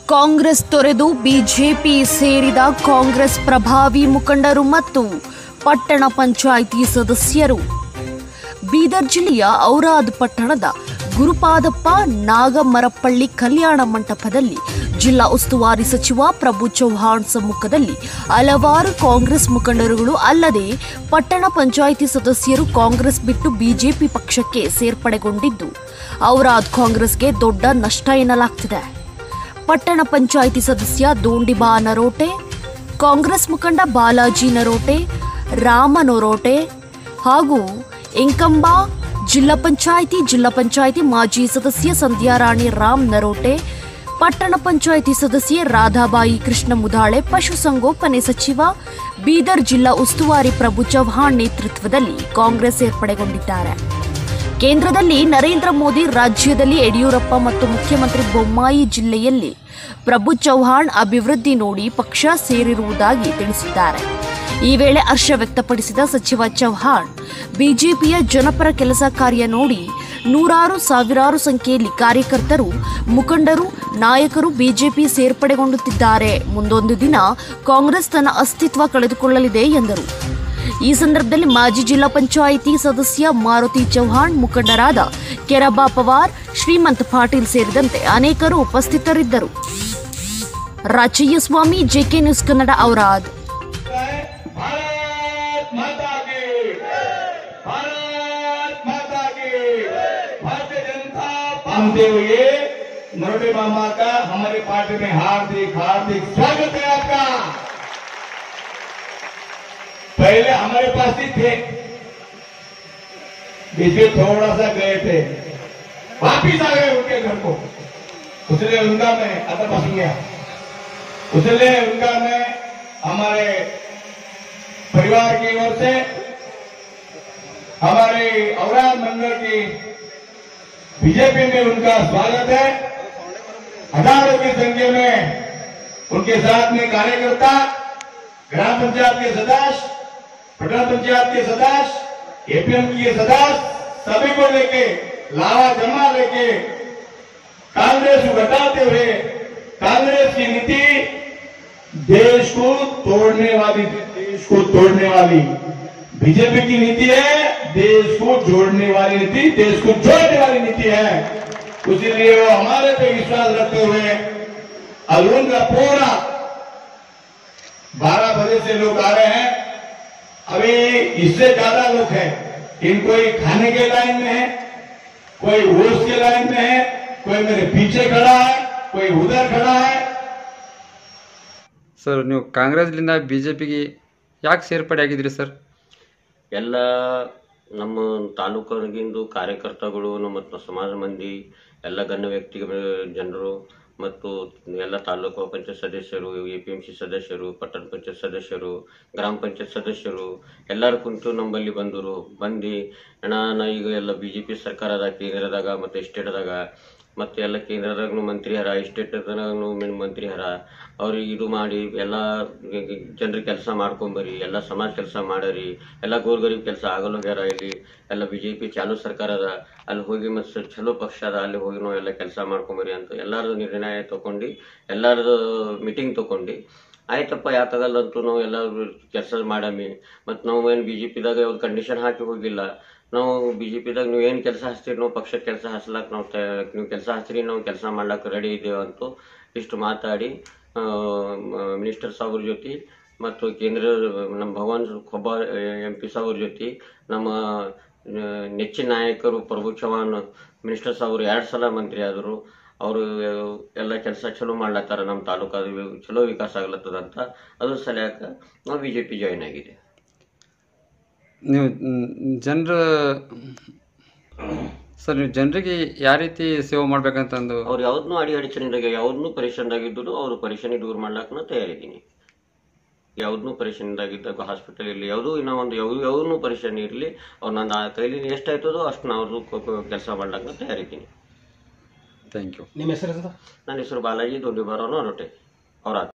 ಕಾಂಗ್ರೆಸ್ ತೊರೆದು ಬಿಜೆಪಿ ಸೇರಿದ ಕಾಂಗ್ರೆಸ್ ಪ್ರಭಾವಿ ಮುಖಂಡರು ಮತ್ತು ಪಟ್ಟಣ ಪಂಚಾಯಿತಿ ಸದಸ್ಯರು ಬೀದರ್ ಜಿಲ್ಲೆಯ ಔರಾದ್ ಪಟ್ಟಣದ ಗುರುಪಾದಪ್ಪ ನಾಗಮರಪಳ್ಳಿ ಕಲ್ಯಾಣ ಮಂಟಪದಲ್ಲಿ ಜಿಲ್ಲಾ ಉಸ್ತುವಾರಿ ಸಚಿವ ಪ್ರಭು ಚೌಹಾಣ್ ಸಮ್ಮುಖದಲ್ಲಿ ಹಲವಾರು ಕಾಂಗ್ರೆಸ್ ಮುಖಂಡರುಗಳು ಅಲ್ಲದೆ ಪಟ್ಟಣ ಪಂಚಾಯಿತಿ ಸದಸ್ಯರು ಕಾಂಗ್ರೆಸ್ ಬಿಟ್ಟು ಬಿಜೆಪಿ ಪಕ್ಷಕ್ಕೆ ಸೇರ್ಪಡೆಗೊಂಡಿದ್ದು ಔರಾದ್ ಕಾಂಗ್ರೆಸ್ಗೆ ದೊಡ್ಡ ನಷ್ಟ ಎನ್ನಲಾಗ್ತಿದೆ ಪಟ್ಟಣ ಪಂಚಾಯಿತಿ ಸದಸ್ಯ ದೋಂಡಿಬಾ ನರೋಟೆ ಕಾಂಗ್ರೆಸ್ ಮುಖಂಡ ಬಾಲಾಜಿ ನರೋಟೆ ರಾಮ ನರೋಟೆ ಹಾಗೂ ಎಂಕಂಬಾ ಜಿಲ್ಲಾ ಪಂಚಾಯಿತಿ ಜಿಲ್ಲಾ ಪಂಚಾಯಿತಿ ಮಾಜಿ ಸದಸ್ಯ ಸಂಧ್ಯಾರಾಣಿ ರಾಮ್ ನರೋಟೆ ಪಟ್ಟಣ ಪಂಚಾಯಿತಿ ಸದಸ್ಯೆ ರಾಧಾಬಾಯಿ ಕೃಷ್ಣ ಮುದಾಳೆ ಪಶುಸಂಗೋಪನೆ ಸಚಿವ ಬೀದರ್ ಜಿಲ್ಲಾ ಉಸ್ತುವಾರಿ ಪ್ರಭು ಚವ್ಹಾಣ್ ನೇತೃತ್ವದಲ್ಲಿ ಕಾಂಗ್ರೆಸ್ ಸೇರ್ಪಡೆಗೊಂಡಿದ್ದಾರೆ ಕೇಂದ್ರದಲ್ಲಿ ನರೇಂದ್ರ ಮೋದಿ ರಾಜ್ಯದಲ್ಲಿ ಯಡಿಯೂರಪ್ಪ ಮತ್ತು ಮುಖ್ಯಮಂತ್ರಿ ಬೊಮ್ಮಾಯಿ ಜಿಲ್ಲೆಯಲ್ಲಿ ಪ್ರಭು ಚೌಹಾಣ್ ಅಭಿವೃದ್ಧಿ ನೋಡಿ ಪಕ್ಷ ಸೇರಿರುವುದಾಗಿ ತಿಳಿಸಿದ್ದಾರೆ ಈ ವೇಳೆ ಹರ್ಷ ವ್ಯಕ್ತಪಡಿಸಿದ ಸಚಿವ ಚೌಹಾಣ್ ಬಿಜೆಪಿಯ ಜನಪರ ಕೆಲಸ ಕಾರ್ಯ ನೋಡಿ ನೂರಾರು ಸಾವಿರಾರು ಸಂಖ್ಯೆಯಲ್ಲಿ ಕಾರ್ಯಕರ್ತರು ಮುಖಂಡರು ನಾಯಕರು ಬಿಜೆಪಿ ಸೇರ್ಪಡೆಗೊಂಡುತ್ತಿದ್ದಾರೆ ಮುಂದೊಂದು ದಿನ ಕಾಂಗ್ರೆಸ್ ತನ್ನ ಅಸ್ತಿತ್ವ ಕಳೆದುಕೊಳ್ಳಲಿದೆ ಎಂದರು ಈ ಸಂದರ್ಭದಲ್ಲಿ ಮಾಜಿ ಜಿಲ್ಲಾ ಪಂಚಾಯಿತಿ ಸದಸ್ಯ ಮಾರುತಿ ಚೌಹಾಣ್ ಮುಖಂಡರಾದ ಕೆರಬಾ ಪವಾರ್ ಶ್ರೀಮಂತ್ ಪಾಟೀಲ್ ಸೇರಿದಂತೆ ಅನೇಕರು ಉಪಸ್ಥಿತರಿದ್ದರು ರಾಚಯ್ಯ ಸ್ವಾಮಿ ಜೆಕೆ ನ್ಯೂಸ್ ಕನ್ನಡ ಔರಾದ್ भारत माता की भारत माता की भारतीय जनता मानते हुए नरोटे मामा का हमारे पार्टी में हार्दिक हार्दिक स्वागत है आपका पहले हमारे पास ही थे बीच में थोड़ा सा गए थे वापिस आ गए उनके घर को उसने उनका मैं अदर पसंद गया उसने उनका मैं हमारे परिवार की ओर से हमारे औराद मंडल की बीजेपी में उनका स्वागत है हजारों की संख्या में उनके साथ में कार्यकर्ता ग्राम पंचायत के सदस्य पटना पंचायत के सदस्य एपीएम के सदस्य सभी को लेके लावा जमा लेके कांग्रेस को घटाते हुए कांग्रेस की नीति देश को तोड़ने वाली देश को तोड़ने वाली बीजेपी की नीति है देश को जोड़ने वाली नीति देश को जोड़ने वाली नीति है इसीलिए वो हमारे पे विश्वास रखते हुए और उनका पूरा बारह बजे से लोग आ रहे हैं अभी इससे ज्यादा लोग हैं इन कोई खाने के लाइन में है कोई वोट के लाइन में है कोई मेरे पीछे खड़ा है कोई उधर खड़ा है ಸರ್ ನೀವು ಕಾಂಗ್ರೆಸ್ಲಿಂದ ಬಿ ಜೆ ಪಿಗೆ ಯಾಕೆ ಸೇರ್ಪಡೆ ಆಗಿದ್ರಿ ಸರ್ ಎಲ್ಲ ನಮ್ಮ ತಾಲೂಕಿನಿಂದು ಕಾರ್ಯಕರ್ತಗಳು ನಮ್ಮ ಸಮಾಜ ಮಂದಿ ಎಲ್ಲ ಗಣ್ಯ ವ್ಯಕ್ತಿ ಜನರು ಮತ್ತು ಎಲ್ಲ ತಾಲೂಕು ಪಂಚಾಯತ್ ಸದಸ್ಯರು ಎ ಪಿ ಎಂ ಸಿ ಸದಸ್ಯರು ಪಟ್ಟಣ ಪಂಚಾಯತ್ ಸದಸ್ಯರು ಗ್ರಾಮ ಪಂಚಾಯತ್ ಸದಸ್ಯರು ಎಲ್ಲರೂ ಕುಂತು ನಮ್ಮಲ್ಲಿ ಬಂದರು ಬಂದು ಅಣ್ಣ ನಾ ಈಗ ಎಲ್ಲ ಬಿ ಜೆ ಪಿ ಸರ್ಕಾರದ ಕೇಂದ್ರದಾಗ ಮತ್ತು ಸ್ಟೇಟ್ದಾಗ ಮತ್ತು ಎಲ್ಲ ಕೇಂದ್ರದಾಗೂ ಮಂತ್ರಿ ಹರ ಸ್ಟೇಟ್ದಾಗೂ ಮಂತ್ರಿ ಹರ ಅವ್ರಿಗೆ ಇದು ಮಾಡಿ ಎಲ್ಲ ಜನರ ಕೆಲಸ ಮಾಡ್ಕೊಂಬರಿ ಎಲ್ಲ ಸಮಾಜ ಕೆಲಸ ಮಾಡರಿ ಎಲ್ಲ ಗೋರ್ಗರೀಬ್ ಕೆಲಸ ಆಗಲ್ಲೋಗ್ಯಾರ ಇಲ್ಲಿ ಎಲ್ಲ ಬಿ ಜೆ ಪಿ ಚಾಲು ಸರ್ಕಾರ ಅದ ಅಲ್ಲಿ ಹೋಗಿ ಮತ್ತು ಚಲೋ ಪಕ್ಷ ಅದ ಅಲ್ಲಿ ಹೋಗಿ ನಾವು ಎಲ್ಲ ಕೆಲಸ ಮಾಡ್ಕೊಂಬರಿ ಅಂತ ಎಲ್ಲರದು ನಿರ್ಣಯ ತಗೊಂಡು ಎಲ್ಲರದು ಮೀಟಿಂಗ್ ತಗೊಂಡು ಆಯ್ತಪ್ಪ ಯಾಕಾಗಲ್ಲ ಅಂತೂ ನಾವು ಎಲ್ಲ ಕೆಲಸ ಮಾಡಮಿ ಮತ್ತು ನಾವು ಏನು ಬಿ ಜೆ ಪಿದಾಗ ಯಾವ್ದು ಕಂಡೀಷನ್ ಹಾಕಿ ಹೋಗಿಲ್ಲ ನಾವು ಬಿ ಜೆ ಪಿದಾಗ ನೀವು ಏನು ಕೆಲಸ ಹಚ್ತೀರಿ ನಾವು ಪಕ್ಷದ ಕೆಲಸ ಹಚ್ಲಾಕ ನಾವು ತ- ನೀವು ಕೆಲಸ ಹಚ್ತೀರಿ ನಾವು ಕೆಲಸ ಮಾಡ್ಲಾಕ ರೆಡಿ ಇದ್ದೇವೆ ಅಂತೂ ಇಷ್ಟು ಮಾತಾಡಿ ಮಿನಿಸ್ಟರ್ ಸಾವ್ರ ಜೊತೆ ಮತ್ತು ಕೇಂದ್ರ ನಮ್ಮ ಭಗವಾನ್ ಖೊಬ್ಬ ಎಂ ಪಿ ಸಾವ್ರ ಜೊತೆ ನಮ್ಮ ಆ, ನೆಚ್ಚಿನ ನಾಯಕರು ಪ್ರಭು ಚವ್ಹಾಣ್ ಮಿನಿಸ್ಟರ್ ಸಾವ್ರು ಎರಡು ಸಲ ಮಂತ್ರಿ ಆದರು ಅವರು ಎಲ್ಲ ಕೆಲಸ ಚಲೋ ಮಾಡ್ಲತ್ತಾರ ನಮ್ಮ ತಾಲೂಕಾದ ಚಲೋ ವಿಕಾಸ ಆಗ್ಲತ್ತದಂತ ಅದ್ರ ಸಲಯಾಕ ನಾವು ಬಿ ಜೆ ಪಿ ಜಾಯಿನ್ ಆಗಿದೆ ನೀವು ಜನರ ಸರ್ ನೀವು ಜನರಿಗೆ ಯಾವ ರೀತಿ ಸೇವೆ ಮಾಡ್ಬೇಕಂತಂದು ಅವ್ರು ಯಾವ್ದನ್ನೂ ಅಡಿ ಅಡಚಣೆದಾಗ ಯಾವ್ದನ್ನೂ ಪರೇಷನ್ದಾಗಿದ್ದರು ಅವ್ರು ಪರೇಷಾನಿ ದೂರ ಮಾಡ್ಲಾಕ ನಾ ತಯಾರಿದ್ದೀನಿ ಯಾವ್ದನ್ನೂ ಪರೇಷಾನಿದಾಗಿದ್ದಾಗ ಹಾಸ್ಪಿಟಲ್ ಇರಲಿ ಯಾವುದೂ ಇನ್ನೂ ಒಂದು ಯಾವ ಯಾವ್ದನ್ನೂ ಪರೇಷಾನಿ ಇರಲಿ ಅವ್ರು ನನ್ನ ಆ ಕೈಲಿ ಎಷ್ಟಾಯ್ತದೋ ಅಷ್ಟು ನಾವು ಕೆಲಸ ಮಾಡ್ಲಾಕ ನಾ ತಯಾರಿದ್ದೀನಿ ಥ್ಯಾಂಕ್ ಯು ನಿಮ್ಮ ಹೆಸರು ನನ್ನ ಹೆಸರು ಬಾಲಾಜಿ ದೊಡ್ಡಿಬಾರವನು ಹೊರಟೆ ಅವರ